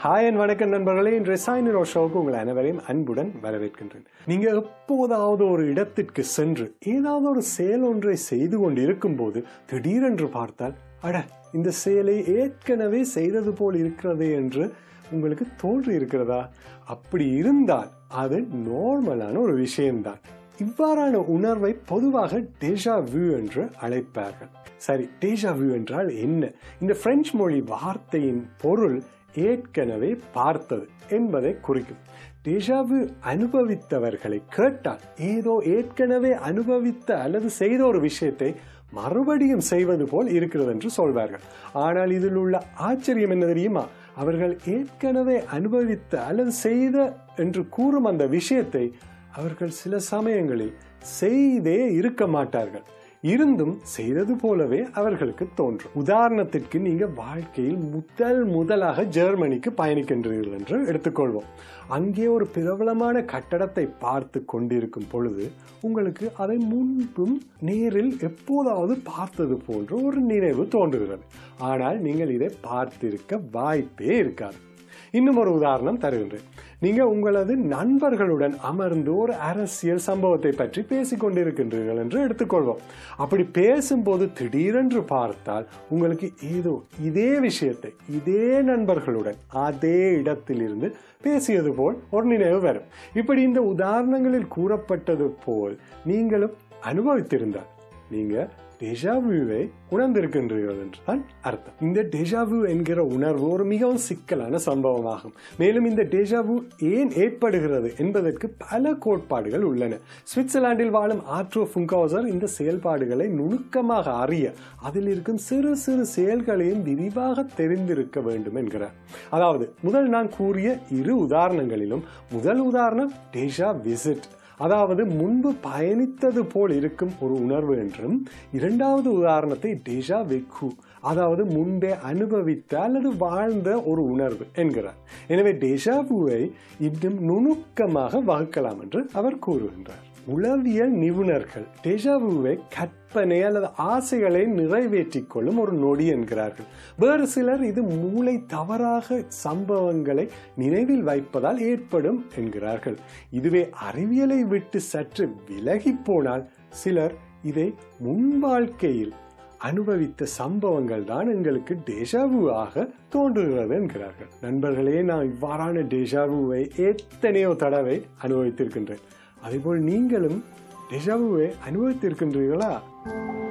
hi and வணக்கம் நண்பர்களே இன்றைய சாய்னிரோ ஷோவுக்கு உங்கள் அனைவரையும் அன்புடன் வரவேற்கின்றேன் நீங்க எப்போதாவது ஒரு இடத்திற்கு சென்று ஏதாவது ஒரு செயல் ஒன்றை செய்து கொண்டு இருக்கும்போது திடீரென்று பார்த்தால் அட இந்த செயலை ஏற்கனவே செய்தது போல் இருக்கிறதே என்று உங்களுக்கு தோன்றி இருக்கிறதா அப்படி இருந்தால் அது நார்மலான ஒரு விஷயம்தான் இவ்வாறான உணர்வை பொதுவாக டேஜா வியூ என்று அழைப்பார்கள் சரி டேஜா வியூ என்றால் என்ன இந்த பிரெஞ்சு மொழி வார்த்தையின் பொருள் ஏற்கனவே பார்த்தது என்பதை குறிக்கும் டேஜாவு அனுபவித்தவர்களை கேட்டால் ஏதோ ஏற்கனவே அனுபவித்த அல்லது செய்த ஒரு விஷயத்தை மறுபடியும் செய்வது போல் இருக்கிறது என்று சொல்வார்கள் ஆனால் இதில் உள்ள ஆச்சரியம் என்ன தெரியுமா அவர்கள் ஏற்கனவே அனுபவித்த அல்லது செய்த என்று கூறும் அந்த விஷயத்தை அவர்கள் சில சமயங்களில் செய்தே இருக்க மாட்டார்கள் இருந்தும் செய்தது போலவே அவர்களுக்கு தோன்றும் உதாரணத்திற்கு நீங்க வாழ்க்கையில் முதல் முதலாக ஜெர்மனிக்கு பயணிக்கின்றீர்கள் என்று எடுத்துக்கொள்வோம் அங்கே ஒரு பிரபலமான கட்டடத்தை பார்த்து கொண்டிருக்கும் பொழுது உங்களுக்கு அதை முன்பும் நேரில் எப்போதாவது பார்த்தது போன்ற ஒரு நினைவு தோன்றுகிறது ஆனால் நீங்கள் இதை பார்த்திருக்க வாய்ப்பே இருக்காது இன்னும் ஒரு உதாரணம் தருகின்றேன் நீங்க உங்களது நண்பர்களுடன் அமர்ந்து ஒரு அரசியல் சம்பவத்தை பற்றி பேசிக் கொண்டிருக்கின்றீர்கள் என்று எடுத்துக்கொள்வோம் அப்படி பேசும்போது திடீரென்று பார்த்தால் உங்களுக்கு ஏதோ இதே விஷயத்தை இதே நண்பர்களுடன் அதே இடத்திலிருந்து பேசியது போல் ஒரு நினைவு வரும் இப்படி இந்த உதாரணங்களில் கூறப்பட்டது போல் நீங்களும் அனுபவித்திருந்தால் நீங்க டெஜாவியூவை உணர்ந்திருக்கின்றீர்கள் என்றுதான் அர்த்தம் இந்த டெஜாவு என்கிற உணர்வு ஒரு மிகவும் சிக்கலான சம்பவமாகும் மேலும் இந்த டெஜாவு ஏன் ஏற்படுகிறது என்பதற்கு பல கோட்பாடுகள் உள்ளன சுவிட்சர்லாந்தில் வாழும் ஆட்ரோ ஃபுங்கோசர் இந்த செயல்பாடுகளை நுணுக்கமாக அறிய அதில் இருக்கும் சிறு சிறு செயல்களையும் விரிவாக தெரிந்திருக்க வேண்டும் என்கிறார் அதாவது முதல் நான் கூறிய இரு உதாரணங்களிலும் முதல் உதாரணம் டேஷா விசிட் அதாவது முன்பு பயணித்தது போல் இருக்கும் ஒரு உணர்வு என்றும் இரண்டாவது உதாரணத்தை டேஜா வெக்கு அதாவது முன்பே அனுபவித்த அல்லது வாழ்ந்த ஒரு உணர்வு என்கிறார் எனவே டேஜாவுவை இன்னும் நுணுக்கமாக வகுக்கலாம் என்று அவர் கூறுகின்றார் உளவியல் நிபுணர்கள் டேஜாவுவை கற்பனை அல்லது ஆசைகளை நிறைவேற்றிக் கொள்ளும் ஒரு நொடி என்கிறார்கள் வேறு சிலர் இது மூளை தவறாக சம்பவங்களை நினைவில் வைப்பதால் ஏற்படும் என்கிறார்கள் இதுவே அறிவியலை விட்டு சற்று விலகி போனால் சிலர் இதை முன் வாழ்க்கையில் அனுபவித்த சம்பவங்கள் தான் எங்களுக்கு டேஷாவுவாக தோன்றுகிறது என்கிறார்கள் நண்பர்களே நான் இவ்வாறான டேஷாவுவை எத்தனையோ தடவை அனுபவித்திருக்கின்றேன் அதேபோல் நீங்களும் டெஜாவுவை அனுபவித்திருக்கின்றீர்களா